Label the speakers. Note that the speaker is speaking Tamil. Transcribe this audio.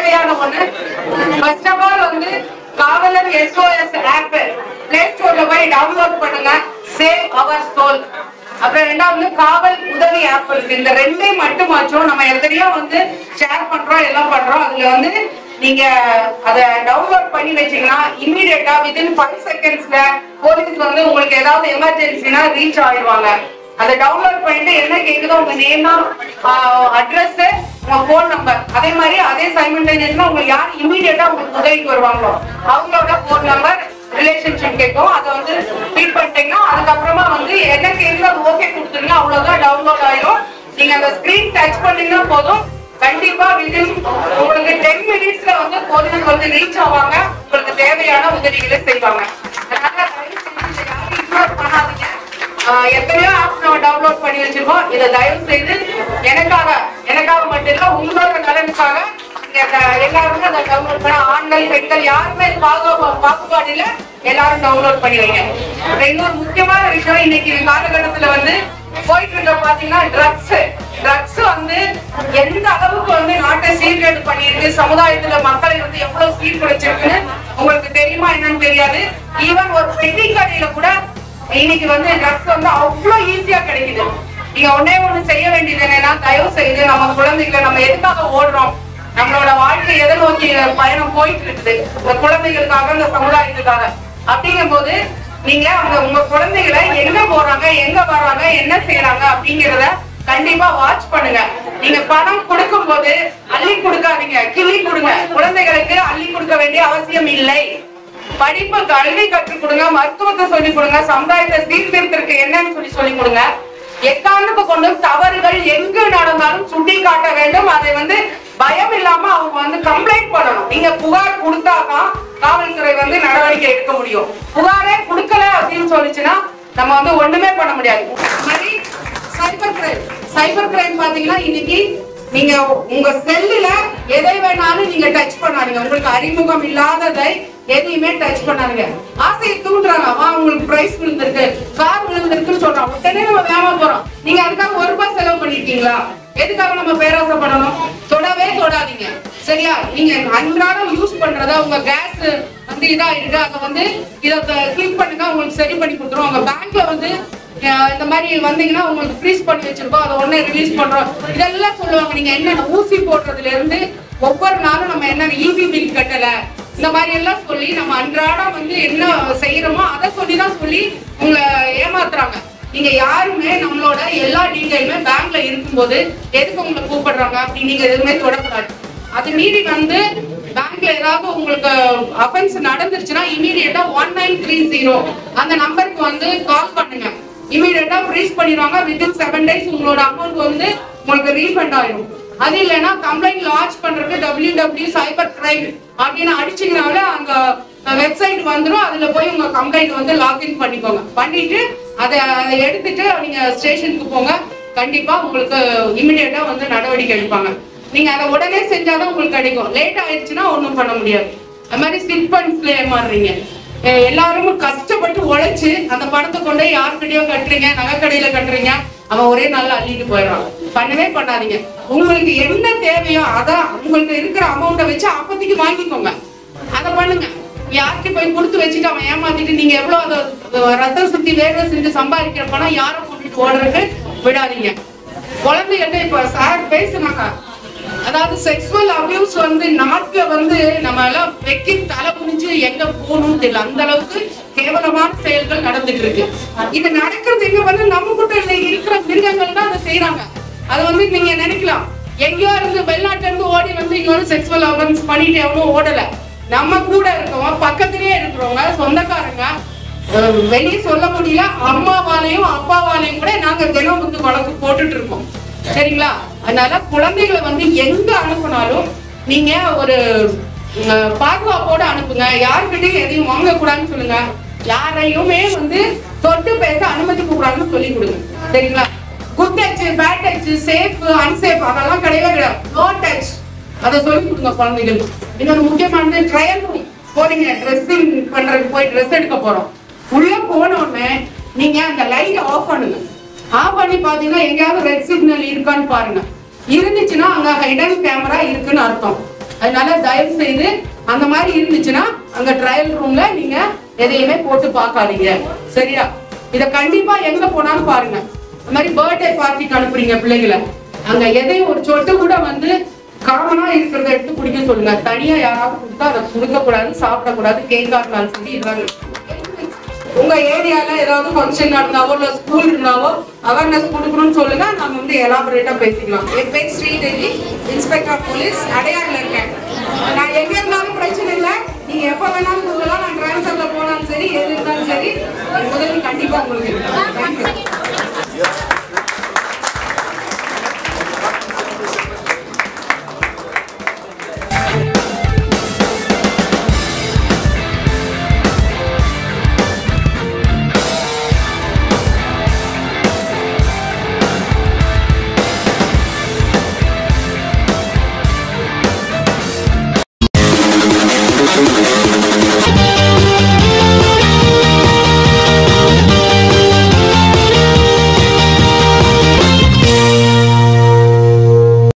Speaker 1: தேவையான ஒண்ணு ஃபர்ஸ்ட் ஆஃப் ஆல் வந்து காவலர் எஸ்ஓஎஸ் ஆப் பிளே ஸ்டோர்ல போய் டவுன்லோட் பண்ணுங்க சேவ் அவர் சோல் அப்புறம் ரெண்டாவது காவல் உதவி ஆப் இருக்கு இந்த ரெண்டையும் மட்டுமாச்சும் நம்ம எத்தனையோ வந்து ஷேர் பண்றோம் எல்லாம் பண்றோம் அதுல வந்து நீங்க அத டவுன்லோட் பண்ணி வச்சீங்கன்னா இமீடியட்டா வித்தின் ஃபைவ் செகண்ட்ஸ்ல போலீஸ் வந்து உங்களுக்கு ஏதாவது எமர்ஜென்சினா ரீச் ஆயிடுவாங்க அதை டவுன்லோட் பண்ணிட்டு என்ன கேக்குதோ உங்க நேம் அட்ரஸ் உங்க போன் நம்பர் அதே மாதிரி அதே சைமல்டேனியஸ்ல உங்களுக்கு யார் இமீடியட்டா உங்களுக்கு உதவிக்கு வருவாங்களோ அவங்களோட போன் நம்பர் ரிலேஷன்ஷிப் கேட்கும் அதை வந்து ஃபீட் பண்ணிட்டீங்கன்னா அதுக்கப்புறமா வந்து என்ன கேக்குதோ அது ஓகே கொடுத்துருங்க அவ்வளவுதான் டவுன்லோட் ஆயிடும் நீங்க அந்த ஸ்கிரீன் டச் பண்ணீங்கன்னா போதும் கண்டிப்பா வித்தின் உங்களுக்கு டென் மினிட்ஸ்ல வந்து போலீஸ் வந்து ரீச் ஆவாங்க உங்களுக்கு தேவையான உதவிகளை செய்வாங்க அதனால தயவு செஞ்சு இதை யாரும் ignore பண்ணாதீங்க ஆஹ் எத்தனையோ ஆப் நம்ம டவுன்லோட் பண்ணி வச்சிருக்கோம் இதை தயவு செய்து எனக்காக எனக்காக மட்டும் இல்ல உங்களோட நலனுக்காக நீங்க அதை எல்லாருமே அதை டவுன்லோட் பண்ண ஆண்கள் பெண்கள் யாருமே இது பாகுபா- பாகுபாடு இல்ல எல்லாரும் டவுன்லோட் பண்ணி வைங்க அப்புறம் இன்னொரு முக்கியமான விஷயம் இன்னைக்கு காலகட்டத்துல வந்து போயிட்டு இருக்க பாத்தீங்கன்னா ட்ரக்ஸ் ட்ரக்ஸ் வந்து எந்த அளவுக்கு வந்து நாட்டை சீர்கேடு பண்ணியிருக்கு சமுதாயத்துல மக்களை வந்து எவ்வளவு சீர்குலைச்சிருக்குன்னு உங்களுக்கு தெரியுமா என்னன்னு தெரியாது ஈவன் ஒரு பெட்டி கடையில கூட இன்னைக்கு வந்து ட்ரக்ஸ் வந்து அவ்வளவு ஈஸியா கிடைக்குது நீங்க ஒண்ணே ஒண்ணு செய்ய வேண்டியது என்னன்னா தயவு செய்து நம்ம குழந்தைகளை நம்ம எதுக்காக ஓடுறோம் நம்மளோட வாழ்க்கை எதை நோக்கி பயணம் போயிட்டு இருக்குது இந்த குழந்தைகளுக்காக இந்த சமுதாயத்துக்காக அப்படிங்கும் போது நீங்க அவங்க உங்க குழந்தைகளை எங்க போறாங்க எங்க வர்றாங்க என்ன செய்யறாங்க அப்படிங்கறத கண்டிப்பா வாட்ச் பண்ணுங்க நீங்க பணம் கொடுக்கும் போது அள்ளி கொடுக்காதீங்க கிள்ளி கொடுங்க குழந்தைகளுக்கு அள்ளி கொடுக்க வேண்டிய அவசியம் இல்லை படிப்பு கல்வி கற்றுக் கொடுங்க மருத்துவத்தை சொல்லிக் கொடுங்க சமுதாயத்தை சீர்திருத்திற்கு என்னன்னு சொல்லி சொல்லிக் கொடுங்க எக்காரணத்தை கொண்டும் தவறுகள் எங்கு நடந்தாலும் சுட்டி காட்ட வேண்டும் அதை வந்து பயம் இல்லாம அவங்க வந்து கம்ப்ளைண்ட் பண்ணணும் நீங்க புகார் கொடுத்தாதான் காவல்துறை வந்து நடவடிக்கை எடுக்க முடியும் புகாரே கொடுக்கல அப்படின்னு சொல்லிச்சுன்னா நம்ம வந்து ஒண்ணுமே பண்ண முடியாது மாதிரி சைபர் கிரைம் சைபர் கிரைம் பாத்தீங்கன்னா இன்னைக்கு நீங்க உங்க செல்லுல எதை வேணாலும் நீங்க டச் பண்ணாதீங்க உங்களுக்கு அறிமுகம் இல்லாததை எதையுமே டச் பண்ணாதீங்க ஆசையை தூண்டுறாங்க வா உங்களுக்கு பிரைஸ் விழுந்திருக்கு கார் விழுந்திருக்குன்னு சொல்றாங்க உடனே நம்ம வேமா போறோம் நீங்க அதுக்காக ஒரு ரூபாய் செலவு பண்ணிருக்கீங்களா எதுக்காக நம்ம பேராசை பண்ணணும் தொடவே தொடாதீங்க சரியா நீங்க அன்றாடம் யூஸ் பண்றத உங்க கேஸ் வந்து இதா இருக்கு அத வந்து இத கிளிக் பண்ணுங்க உங்களுக்கு சரி பண்ணி கொடுத்துரும் உங்க பேங்க்ல வந்து அஹ் இந்த மாதிரி வந்தீங்கன்னா உங்களுக்கு ஃப்ரீஸ் பண்ணி வச்சிருக்கோம் அதை உடனே ரிலீஸ் பண்றோம் இதெல்லாம் சொல்லுவாங்க நீங்க என்னென்ன ஊசி போடுறதுல இருந்து ஒவ்வொரு நாளும் நம்ம என்ன இபி பில் கட்டல இந்த மாதிரி எல்லாம் சொல்லி நம்ம அன்றாடம் வந்து என்ன செய்யறோமோ அதை சொல்லி தான் சொல்லி உங்களை ஏமாத்துறாங்க நீங்க யாருமே நம்மளோட எல்லா டீட்டெயிலுமே பேங்க்ல இருக்கும்போது எதுக்கு உங்களை கூப்பிடுறாங்க அப்படி நீங்க எதுவுமே தொடக்கூடாது அது மீறி வந்து பேங்க்ல ஏதாவது உங்களுக்கு அஃபென்ஸ் நடந்துருச்சுன்னா இமீடியட்டா ஒன் நைன் த்ரீ ஜீரோ அந்த நம்பருக்கு வந்து கால் பண்ணுங்க இமீடியட்டா ஃப்ரீஸ் பண்ணிடுவாங்க வித்தின் செவன் டேஸ் உங்களோட அமௌண்ட் வந்து உங்களுக்கு ரீஃபண்ட் ஆயிடும் அது இல்லைன்னா கம்ப்ளைண்ட் லான்ச் பண்றதுக்கு டபிள்யூ டபிள்யூ சைபர் கிரைம் அப்படின்னு அடிச்சீங்கனாலே அங்க வெப்சைட் வந்துடும் அதுல போய் உங்க கம்ப்ளைண்ட் வந்து லாகின் பண்ணிக்கோங்க பண்ணிட்டு அதை அதை எடுத்துட்டு நீங்க ஸ்டேஷனுக்கு போங்க கண்டிப்பா உங்களுக்கு இமிடியேட்டா வந்து நடவடிக்கை எடுப்பாங்க நீங்க அதை உடனே செஞ்சாதான் உங்களுக்கு கிடைக்கும் லேட் ஆயிடுச்சுன்னா ஒண்ணும் பண்ண முடியாது அது மாதிரி சிட் ஃபண்ட்ஸ்ல ஏமாறுறீங்க அஹ் எல்லாரும் கஷ்டப்பட்டு உழைச்சு அந்த பணத்தை கொண்டு போய் யாருக்கிட்டயோ கட்டுறீங்க நகைக்கடையில கட்டுறீங்க அவன் ஒரே நாள்ல அள்ளிட்டு போயிடுறான் பண்ணவே பண்ணாதீங்க உங்களுக்கு என்ன தேவையோ அதான் உங்களுக்கு இருக்கிற அமௌண்ட்டை வச்சு அப்போதைக்கு வாங்கிக்கோங்க அதை பண்ணுங்க யாருக்கு போய் கொடுத்து வச்சுட்டு அவன் ஏமாத்திட்டு நீங்க எவ்வளவு அதை அதை ரத்தம் சுத்தி வேர்வை செஞ்சு சம்பாதிக்கிற பணம் யாரை கொண்டுட்டு ஓடுறதுக்கு விடாதீங்க குழந்தைகிட்ட இப்ப சார் பேசுனாங்க அதாவது செக்ஸுவல் அபியூஸ் வந்து நாட்டுல வந்து நம்ம எல்லாம் வெக்கி தலை குனிஞ்சு எங்க போகணும்னு தெரியல அந்த அளவுக்கு கேவலமான செயல்கள் நடந்துட்டு இருக்கு இது நடக்கிறது எங்க வந்து நம்ம கூட்ட இருக்கிற மிருகங்கள் தான் அதை செய்யறாங்க அது வந்து நீங்க நினைக்கலாம் எங்கேயோ இருந்து வெளிநாட்டுல இருந்து ஓடி வந்து இங்க வந்து செக்ஸுவல் அபியூஸ் பண்ணிட்டு எவனும் ஓடல நம்ம கூட இருக்கவங்க பக்கத்திலேயே இருக்கிறவங்க சொந்தக்காரங்க அஹ் வெளியே சொல்ல முடியல அம்மாவாலையும் அப்பாவாலையும் கூட நாங்க தினம் வந்து வழக்கு போட்டுட்டு இருக்கோம் சரிங்களா அதனால குழந்தைகளை வந்து எங்க அனுப்புனாலும் நீங்க ஒரு அஹ், பாதுகாப்போட அனுப்புங்க யாருக்கிட்டையும் எதையும் வாங்க கூடாதுன்னு சொல்லுங்க யாரையுமே வந்து தொட்டு பேச அனுமதிக்க கூடாதுன்னு சொல்லி கொடுங்க சரிங்களா good touch bad touch safe unsafe அதெல்லாம் கிடையவே கிடையாது நோ டச் அதை சொல்லி கொடுங்க குழந்தைகளுக்கு இன்னொரு முக்கியமானது ட்ரையல் ரூம் போறீங்க ட்ரெஸ்ஸிங் பண்றதுக்கு போய் ட்ரெஸ் எடுக்க போறோம் உள்ள போன உடனே நீங்க அந்த லைட் ஆஃப் பண்ணுங்க ஆஃப் பண்ணி பாத்தீங்கன்னா எங்கேயாவது ரெட் சிக்னல் இருக்கான்னு பாருங்க இருந்துச்சுன்னா அங்க ஹைடன் கேமரா இருக்குன்னு அர்த்தம் அதனால தயவு செய்து அந்த மாதிரி இருந்துச்சுன்னா அங்க ட்ரையல் ரூம்ல நீங்க எதையுமே போட்டு பார்க்காதீங்க சரியா இத கண்டிப்பா எங்க போனாலும் பாருங்க இந்த மாதிரி பர்த்டே பார்ட்டிக்கு அனுப்புறீங்க பிள்ளைகளை அங்க எதையும் ஒரு சொட்டு கூட வந்து காமனா இருக்கிறத எடுத்து குடிக்க சொல்லுங்க தனியா யாராவது கொடுத்தா அதை கொடுக்க கூடாது சாப்பிடக்கூடாது கேக்கா இருந்தாலும் சரி இதுதான் உங்க ஏரியால ஏதாவது ஃபங்க்ஷன் நடந்தாவோ இல்ல ஸ்கூல் இருந்தாவோ அவேர்னஸ் கொடுக்கணும்னு சொல்லுங்க நாங்க வந்து எலாபரேட்டா பேசிக்கலாம் என் பேர் ஸ்ரீதேவி இன்ஸ்பெக்டர் போலீஸ் அடையாறுல இருக்கேன் நான் எங்க இருந்தாலும் பிரச்சனை இல்லை நீங்க எப்ப வேணாலும் சொல்லலாம் நான் டிரான்ஸ்ஃபர்ல போனாலும் சரி எது இருந்தாலும் சரி உதவி கண்டிப்பா உங்களுக்கு இருக்கு. Thank you.